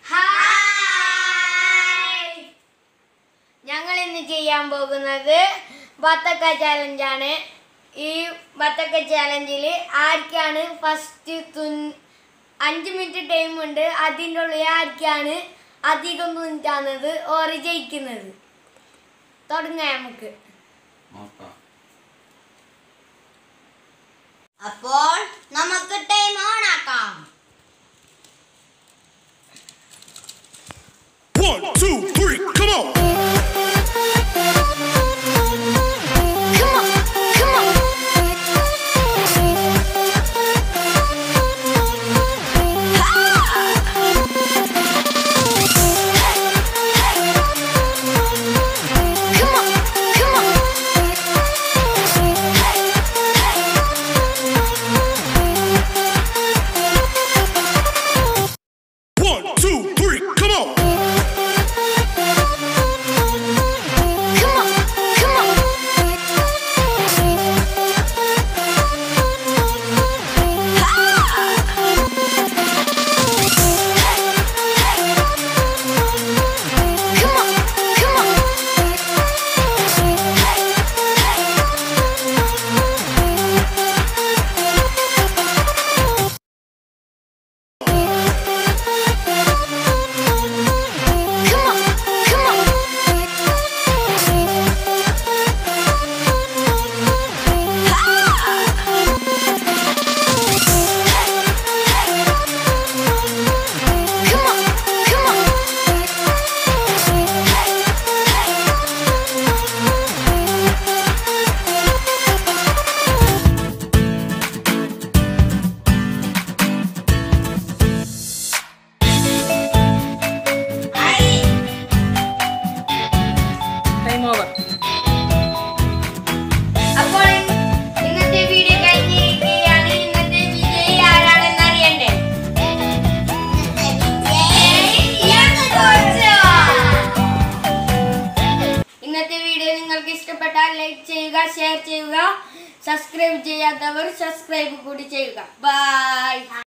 Hi ഞങ്ങൾ ഇന്ന് ചെയ്യാൻ പോകുന്നത് ബത്തക്ക ചാലഞ്ചാണ് ഈ ബത്തക്ക ചാലഞ്ചിൽ ആർക്കാണ് ഫസ്റ്റ് തുൻ അഞ്ച് മിനിറ്റ് ടൈം ഉണ്ട് അതിൻ്റെ ഉള്ളിൽ ആർക്കാണ് അധികം തുന്നിട്ടാണത് ഓറ് ജയിക്കുന്നത് തുടങ്ങാം നമുക്ക് നോക്കാം അപ്പോൾ നമുക്ക് ടൈം ഓൺ ആക്കാം One, two, three, come on! One, two, three, come on! Time over അപ്പോൾ ഇന്നത്തെ വീഡിയോ കഴിഞ്ഞിരിക്കുകയാണ് ഇന്നത്തെ വിജയി ആരാണെന്ന് അറിയണ്ടേ ഇന്നത്തെ വീഡിയോ നിങ്ങൾക്ക് ഇഷ്ടപ്പെട്ടാൽ ലൈക്ക് ചെയ്യുക ഷെയർ ചെയ്യുക സബ്സ്ക്രൈബ് ചെയ്യാത്തവർ സബ്സ്ക്രൈബ് കൂടി ചെയ്യുക ബൈ